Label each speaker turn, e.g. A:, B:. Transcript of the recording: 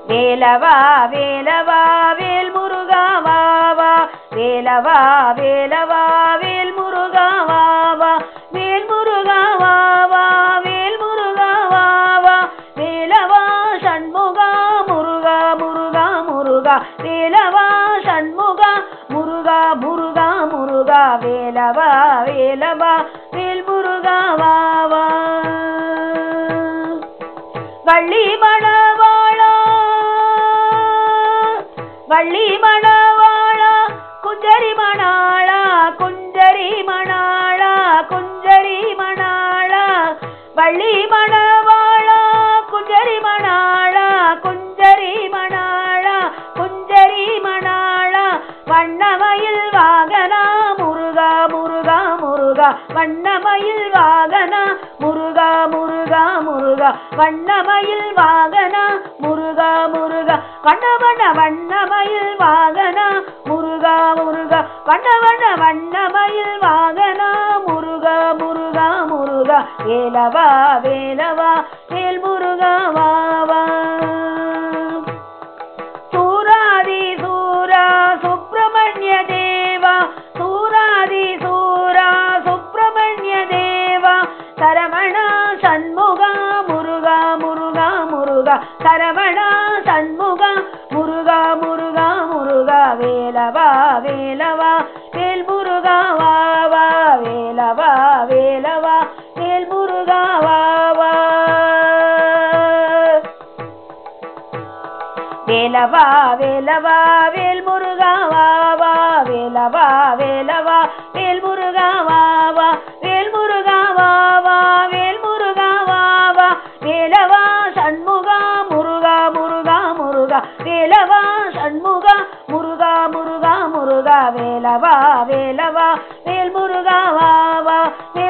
A: வேலவா வேலவா வேல் முருகா வா வா வேலவா வேலவா வேல் முருகா வா வா வேல் முருகா வா வா வேல் முருகா வா வா வேலவா சண்முகா முருகா முருகா முருகா வேலவா சண்முகா முருகா முருகா முருகா வேலவா வேலவா வேல் முருகா வா வா வள்ளி மணவாளா வள்ளி மணவாளா குஞ்சரி மணாளா குஞ்சரி மணாளா குஞ்சரி மணாளா வள்ளி மணவாளா குஞ்சரி மணாளா குஞ்சரி மணாளா குஞ்சரி மணாளா வண்ணமயில் வாகனா முருகா முருகா முருகா வண்ணமயில் வாகனா முருகா முருகா முருகா வண்ணமயில் வாகனா முருகா முருகா வண்ண வண்ண வண்ணமயில் வாகனா முருகா முருகா வண்ண வண்ண வண்ணமயில் வாகனா முருகா முருகா முருகா வேலவா வேலவா வேல் முருகா வா வா சூராதி சூரா சுப்பிரமணிய தேவா சூராதி சூரா சுப்பிரமணிய தேவா சரவணா சண்முகா முருகா முருகா முருகா சரவணா சண்முகா முருகா முருகா முருகா வேலவா வேலவா வேல் முருகா வா வா வேலவா வேலவா வேல் முருகா வா வா வேலவா வேலவா வேல் முருகா வா வா வேலவா வேலவா வேல் முருகா வா வா வேல் முருகா வா வா வேல் முருகா வா வா வேலவா சண்முகா முருகா முருகா முருகா வேலவா சண்முகா முருகா முருகா முருகா வேலவா வேலவா வேல் முருகா வா வா வேல்